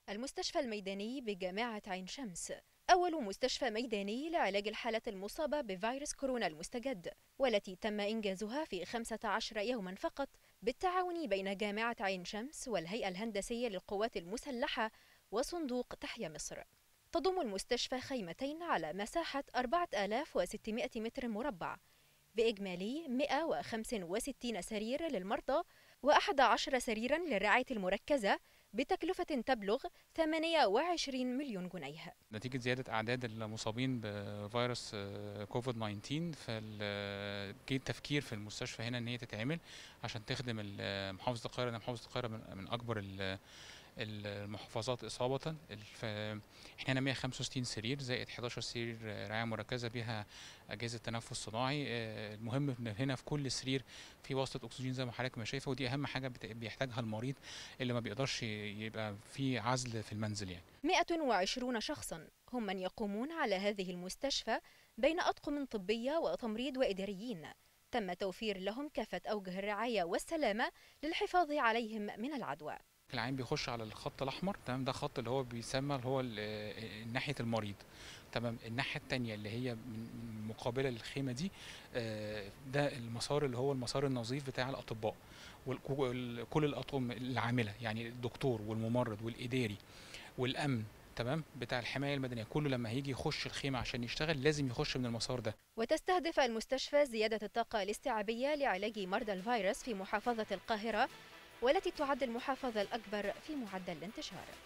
المستشفى الميداني بجامعة عين شمس أول مستشفى ميداني لعلاج الحالات المصابة بفيروس كورونا المستجد والتي تم إنجازها في 15 يوما فقط بالتعاون بين جامعة عين شمس والهيئة الهندسية للقوات المسلحة وصندوق تحيا مصر تضم المستشفى خيمتين على مساحة 4600 متر مربع بإجمالي 165 سرير للمرضى و11 سريرا للرعاية المركزة بتكلفة تبلغ 28 مليون جنيه نتيجة زيادة أعداد المصابين بفيروس كوفيد 19 فجه التفكير في المستشفى هنا إن هي تتعمل عشان تخدم محافظة القاهرة لأن محافظة القاهرة من أكبر المحافظات إصابة احنا هنا 165 سرير زائد 11 سرير رعاية مركزة بها أجهزة تنفس صناعي المهم هنا في كل سرير في واسطة أكسجين زي ما حضرتك ما شايفة ودي أهم حاجة بيحتاجها المريض اللي ما بيقدرش يبقى في عزل في المنزل يعني 120 شخصا هم من يقومون على هذه المستشفى بين أطقم طبية وتمريض وإداريين تم توفير لهم كافة أوجه الرعاية والسلامة للحفاظ عليهم من العدوى العين بيخش على الخط الاحمر تمام ده خط اللي هو بيسمى اللي هو ناحيه المريض تمام الناحيه الثانيه اللي هي من مقابله للخيمه دي ده المسار اللي هو المسار النظيف بتاع الاطباء وكل الاطقم العامله يعني الدكتور والممرض والاداري والامن تمام بتاع الحمايه المدنيه كله لما هيجي يخش الخيمه عشان يشتغل لازم يخش من المسار ده وتستهدف المستشفى زياده الطاقه الاستيعابيه لعلاج مرضى الفيروس في محافظه القاهره والتي تعد المحافظة الأكبر في معدل الانتشار